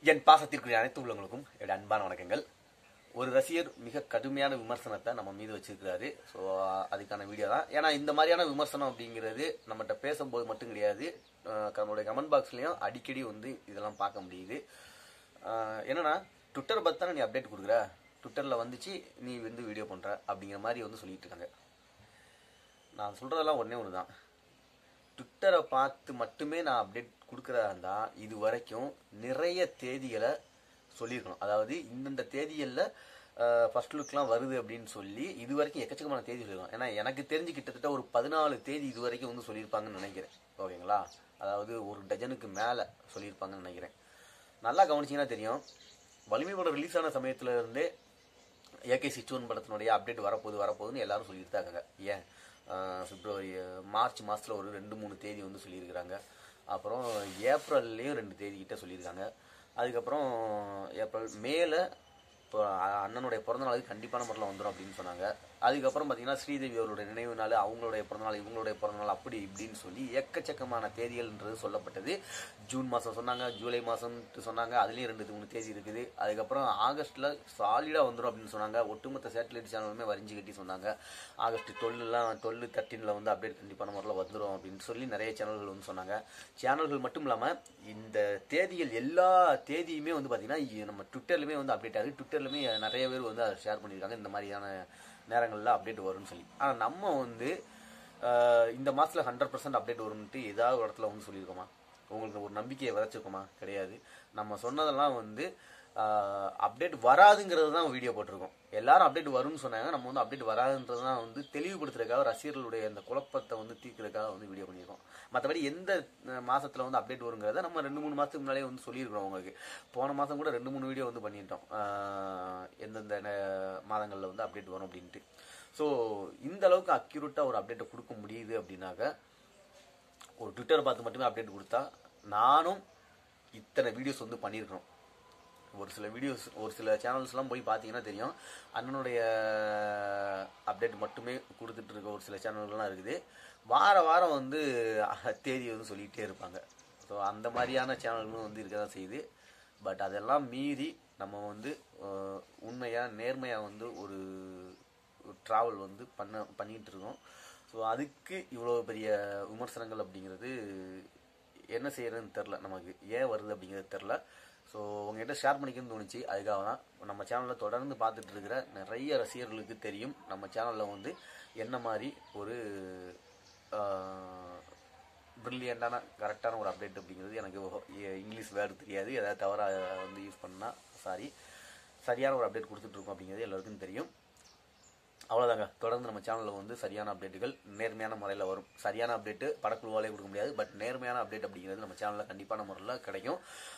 என் பாசத்திற்குரிய அனைத்து உள்ளவங்களுக்கும் என்னுடைய அன்பான வணக்கங்கள் ஒரு ரசிகர் மிக கடுமையான விமர்சனத்தை நம்ம மீது வச்சிருக்கிறாரு ஸோ அதுக்கான வீடியோ தான் ஏன்னா இந்த மாதிரியான விமர்சனம் அப்படிங்கிறது நம்மகிட்ட பேசும்போது மட்டும் கிடையாது அஹ் நம்மளுடைய கமெண்ட் பாக்ஸ்லயும் அடிக்கடி வந்து இதெல்லாம் பார்க்க முடியுது அஹ் என்னன்னா ட்விட்டர் பத்தி தானே நீ அப்டேட் கொடுக்குற ட்விட்டர்ல வந்துச்சு நீ வந்து வீடியோ பண்ற அப்படிங்கிற மாதிரி வந்து சொல்லிட்டு இருக்காங்க நான் சொல்றதெல்லாம் ஒண்ணே ஒன்று தான் ட்விட்டரை பார்த்து மட்டுமே நான் அப்டேட் கொடுக்குறதா இருந்தா இது வரைக்கும் நிறைய தேதிகளை சொல்லியிருக்கணும் அதாவது இந்தந்த தேதிகளில் ஃபர்ஸ்ட் லுக்லாம் வருது அப்படின்னு சொல்லி இது வரைக்கும் எக்கச்சக்கமான தேதி சொல்லியிருக்கோம் ஏன்னா எனக்கு தெரிஞ்சு கிட்டத்தட்ட ஒரு பதினாலு தேதி இது வரைக்கும் வந்து சொல்லியிருப்பாங்கன்னு நினைக்கிறேன் ஓகேங்களா அதாவது ஒரு டஜனுக்கு மேலே சொல்லியிருப்பாங்கன்னு நினைக்கிறேன் நல்லா கவனிச்சிங்கன்னா தெரியும் வலிமை படம் ரிலீஸ் ஆன சமயத்துல இருந்தே ஏகே சிச்சுவன் படத்தினுடைய அப்டேட் வரப்போகுது வரப்போகுதுன்னு எல்லாரும் சொல்லிட்டு தான் இருக்காங்க ஏன் ஆஹ் பிப்ரவரி மார்ச் மாசத்துல ஒரு ரெண்டு மூணு தேதி வந்து சொல்லியிருக்கிறாங்க அப்புறம் ஏப்ரல்லையும் ரெண்டு தேதி கிட்ட சொல்லியிருக்காங்க அதுக்கப்புறம் ஏப்ரல் மேல இப்போ அ- அண்ணனுடைய பிறந்த நாளுக்கு கண்டிப்பான முறையில் வந்துடும் அப்படின்னு சொன்னாங்க அதுக்கப்புறம் பார்த்தீங்கன்னா ஸ்ரீதேவி அவருடைய நினைவு நாள் அவங்களுடைய பிறந்தநாள் இவங்களுடைய பிறந்தநாள் அப்படி இப்படின்னு சொல்லி எக்கச்சக்கமான தேதிகள்ன்றது சொல்லப்பட்டது ஜூன் மாதம் சொன்னாங்க ஜூலை மாதம் சொன்னாங்க அதுலேயும் ரெண்டு மூணு தேதி இருக்குது அதுக்கப்புறம் ஆகஸ்ட்டில் சாலிடாக வந்துடும் அப்படின்னு சொன்னாங்க ஒட்டுமொத்த சேட்டலைட் சேனலுமே வரிஞ்சு கட்டி சொன்னாங்க ஆகஸ்ட் டுவெல்லாம் டுவெல் தேர்ட்டீனில் வந்து அப்டேட் கண்டிப்பான முறையில் வந்துடும் அப்படின்னு சொல்லி நிறைய சேனல்கள் வந்து சொன்னாங்க சேனல்கள் மட்டும் இல்லாமல் இந்த தேதிகள் எல்லா தேதியுமே வந்து பார்த்தீங்கன்னா நம்ம ட்விட்டர்லையுமே வந்து அப்டேட் ஆகுது ட்விட்டர்லையுமே நிறைய பேர் வந்து அதை ஷேர் பண்ணியிருக்காங்க இந்த மாதிரியான நேரங்களில் அப்டேட் வரும்னு சொல்லி ஆனால் நம்ம வந்து ஆஹ், இந்த மாதத்தில் ஹண்ட்ரட் பர்சன்ட் அப்டேட் வரும்ன்ட்டு ஏதாவது ஒரு இடத்துல வந்து சொல்லியிருக்கோமா உங்களுக்கு ஒரு நம்பிக்கையை விதைச்சிருக்கோமா கிடையாது நம்ம சொன்னதெல்லாம் வந்து அப்டேட் வராதுங்கிறது தான் வீடியோ போட்டிருக்கோம் எல்லாரும் அப்டேட் வரும்னு சொன்னாங்க நம்ம வந்து அப்டேட் வராதுன்றது தான் வந்து தெளிவுபடுத்துறதுக்காக ரசிகர்களுடைய அந்த குழப்பத்தை வந்து தீர்க்கறதுக்காக வந்து வீடியோ பண்ணியிருக்கோம் மற்றபடி எந்த அஹ், மாசத்துல வந்து அப்டேட் வருங்கிறத நம்ம ரெண்டு மூணு மாசத்துக்கு முன்னாலே வந்து சொல்லியிருக்கிறோம் உங்களுக்கு போன மாசம் கூட ரெண்டு மூணு வீடியோ வந்து பண்ணிட்டோம் ஆஹ், எந்தெந்த நே- மாதங்கள்ல வந்து அப்டேட் வரும் அப்படின்ட்டு ஸோ இந்த அளவுக்கு அக்யூரேட்டாக ஒரு அப்டேட்டை கொடுக்க முடியுது அப்படின்னாக்க ஒரு ட்விட்டர் பார்த்து மட்டுமே அப்டேட் கொடுத்தா நானும் இத்தனை வீடியோஸ் வந்து பண்ணியிருக்கிறோம் ஒரு சில வீடியோஸ் ஒரு சில சேனல்ஸ்லாம் போய் பார்த்தீங்கன்னா தெரியும் அண்ணனுடைய அப்டேட் மட்டுமே கொடுத்துட்டு இருக்க ஒரு சில சேனல்கள்லாம் இருக்குது வார வாரம் வந்து அஹ், தேதி வந்து சொல்லிகிட்டே இருப்பாங்க ஸோ அந்த மாதிரியான சேனல்களும் வந்து இருக்க தான் செய்யுது பட் அதெல்லாம் மீறி நம்ம வந்து அஹ், உண்மையா நேர்மையாக வந்து ஒரு ட்ராவல் வந்து பண்ண பண்ணிட்டு இருக்கோம் ஸோ அதுக்கு இவ்வளோ பெரிய விமர்சனங்கள் அப்படிங்கிறது என்ன செய்யறதுன்னு தெரில நமக்கு ஏன் வருது அப்படிங்கிறது தெரில ஸோ உங்ககிட்ட ஷேர் பண்ணிக்கணும்னு தோணுச்சு அதுக்காக தான் நம்ம சேனலில் தொடர்ந்து பார்த்துட்டு இருக்கிற நிறைய ரசிகர்களுக்கு தெரியும் நம்ம சேனலில் வந்து என்ன மாதிரி ஒரு ப்ரில்லியண்டான கரெக்டான ஒரு அப்டேட் அப்படிங்கிறது எனக்கு எ- இங்கிலீஷ் வேர்டு தெரியாது ஏதாவது தவறாக வந்து யூஸ் பண்ணால் சாரி சரியான ஒரு அப்டேட் கொடுத்துட்ருக்கோம் அப்படிங்கிறது எல்லாருக்கும் தெரியும் அவ்வளோதாங்க தொடர்ந்து நம்ம சேனலில் வந்து சரியான அப்டேட்டுகள் நேர்மையான முறையில் வரும் சரியான அப்டேட்டு படக்குழுவாலே கொடுக்க முடியாது பட் நேர்மையான அப்டேட் அப்படிங்கிறது நம்ம சேனலில் கண்டிப்பான முறையில் கிடைக்கும்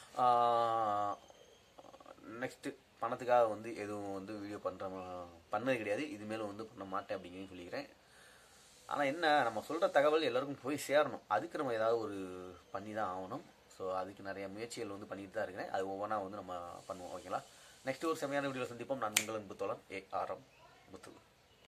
நெக்ஸ்ட்டு பணத்துக்காக வந்து எதுவும் வந்து வீடியோ பண்ணுற பண்ணது கிடையாது இது மேலும் வந்து பண்ண மாட்டேன் அப்படிங்கிறதையும் சொல்லிக்கிறேன் ஆனால் என்ன நம்ம சொல்கிற தகவல் எல்லாருக்கும் போய் சேரணும் அதுக்கு நம்ம ஏதாவது ஒரு பண்ணி தான் ஆகணும் ஸோ அதுக்கு நிறைய முயற்சிகள் வந்து பண்ணிட்டு தான் இருக்கிறேன் அது ஒவ்வொன்றா வந்து நம்ம பண்ணுவோம் ஓகேங்களா நெக்ஸ்ட் ஒரு செமையான வீடியோ சந்திப்போம் நான் உங்கள் அன்பு தோழன் ஏ ஆரம் முத்து